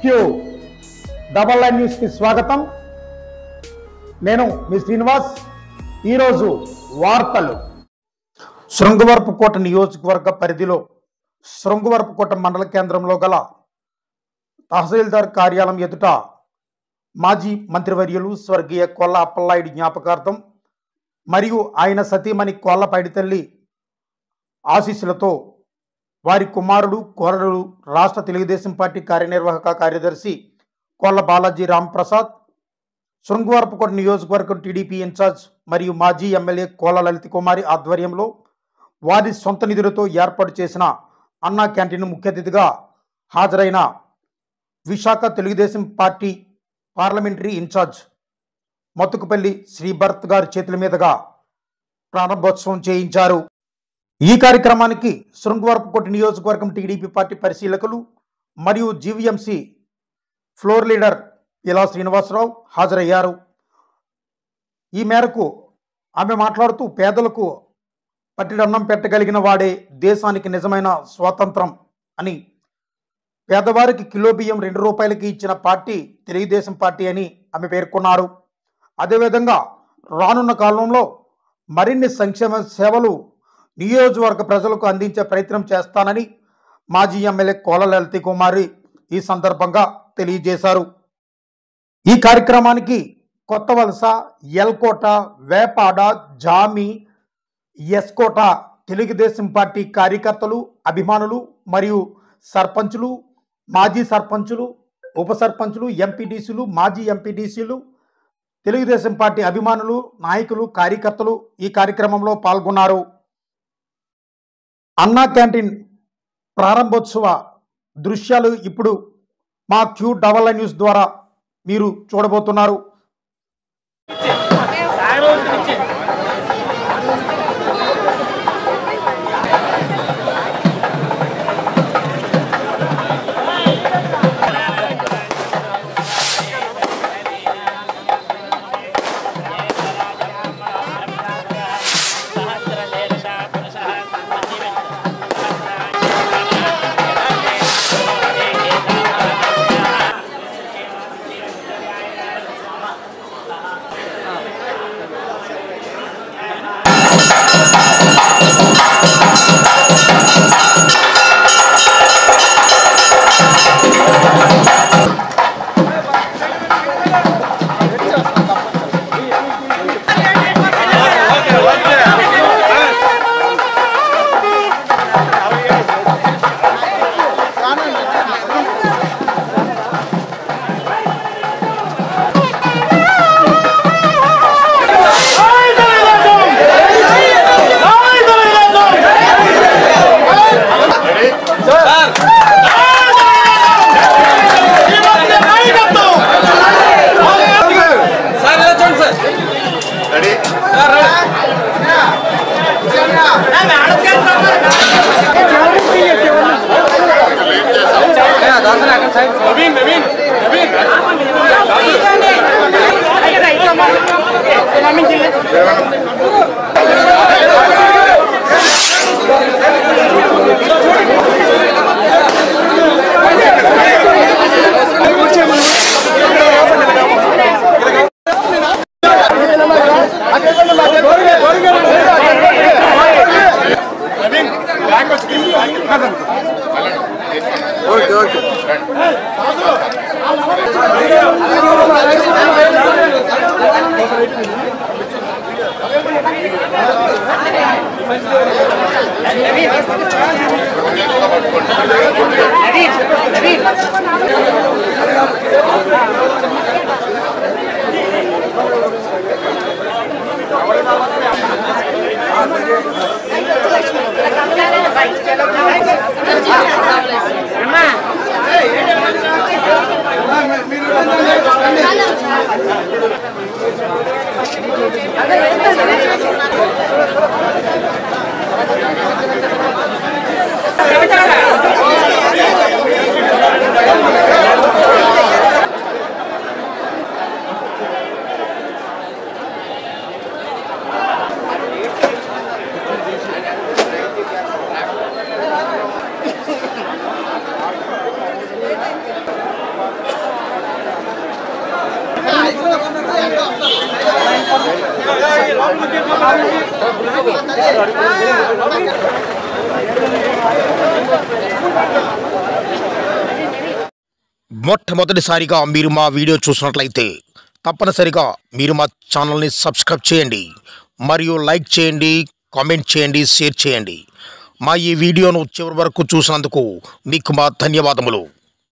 Queue double line news కి స్వాగతం నేను మీ శ్రీనివాస్ ఈరోజు వార్తలు శృంగవరపుకోట నియోజకవర్గ పరిధిలో శృంగవరపుకోట మండల కేంద్రంలో గల తహసీల్దార్ కార్యాలయం ఎదుట మాజీ మంత్రివర్యులు స్వర్గీయ కొల్ల అప్పల్లాయుడి జ్ఞాపకార్థం మరియు ఆయన సతీమణి కోళ్ల పైడితల్లి ఆశీస్సులతో వారి కుమారుడు కోరడు రాష్ట్ర తెలుగుదేశం పార్టీ కార్యనిర్వాహక కార్యదర్శి కోళ్ల బాలాజీ రాంప్రసాద్ శృంగవరపుకోట నియోజకవర్గం టీడీపీ ఇన్ఛార్జ్ మరియు మాజీ ఎమ్మెల్యే కోళ్ల లలిత కుమారి ఆధ్వర్యంలో వారి సొంత నిధులతో ఏర్పాటు చేసిన అన్నా క్యాంటీన్ ముఖ్య అతిథిగా హాజరైన Visakha Telugu Desam party parliamentary in-charge Mathukupalli Sribharat గారి చేతుల మీదుగా ప్రారంభోత్సవం చేయించారు ఈ కార్యక్రమానికి శృంగవరపుకోట నియోజకవర్గం టీడీపీ పార్టీ పరిశీలకులు మరియు జీవీఎంసీ ఫ్లోర్ లీడర్ ఇలా శ్రీనివాసరావు హాజరయ్యారు ఈ మేరకు ఆమె మాట్లాడుతూ పేదలకు పట్టిడన్నం పెట్టగలిగిన వాడే దేశానికి నిజమైన స్వాతంత్రం అని పేదవారికి కిలో బియ్యం రెండు రూపాయలకి ఇచ్చిన పార్టీ తెలుగుదేశం పార్టీ అని ఆమె పేర్కొన్నారు అదేవిధంగా రానున్న కాలంలో మరిన్ని సంక్షేమ సేవలు నియోజకవర్గ ప్రజలకు అందించే ప్రయత్నం చేస్తానని మాజీ ఎమ్మెల్యే కోల లలిత కుమారి ఈ సందర్భంగా తెలియజేశారు ఈ కార్యక్రమానికి కొత్త వలస ఎల్కోట వేపాడ జామి ఎస్కోట తెలుగుదేశం పార్టీ కార్యకర్తలు అభిమానులు మరియు సర్పంచులు మాజీ సర్పంచులు ఉప సర్పంచులు ఎంపీటీసీలు మాజీ ఎంపీటీసీలు తెలుగుదేశం పార్టీ అభిమానులు నాయకులు కార్యకర్తలు ఈ కార్యక్రమంలో పాల్గొన్నారు అన్నా క్యాంటీన్ ప్రారంభోత్సవ దృశ్యాలు ఇప్పుడు మా క్యూ డబల్ న్యూస్ ద్వారా మీరు చూడబోతున్నారు సార్ ఇలా చూడండి సార్ సార్ రా. ఏ, దాసరి అక్కడ సైడ్. నవీన్ నవీన్ నవీన్ మొట్టమొదటిసారిగా మీరు మా వీడియో చూసినట్లయితే తప్పనిసరిగా మీరు మా ఛానల్ని సబ్స్క్రైబ్ చేయండి మరియు లైక్ చేయండి కామెంట్ చేయండి షేర్ చేయండి మా ఈ వీడియోను చివరి వరకు చూసినందుకు మీకు మా ధన్యవాదములు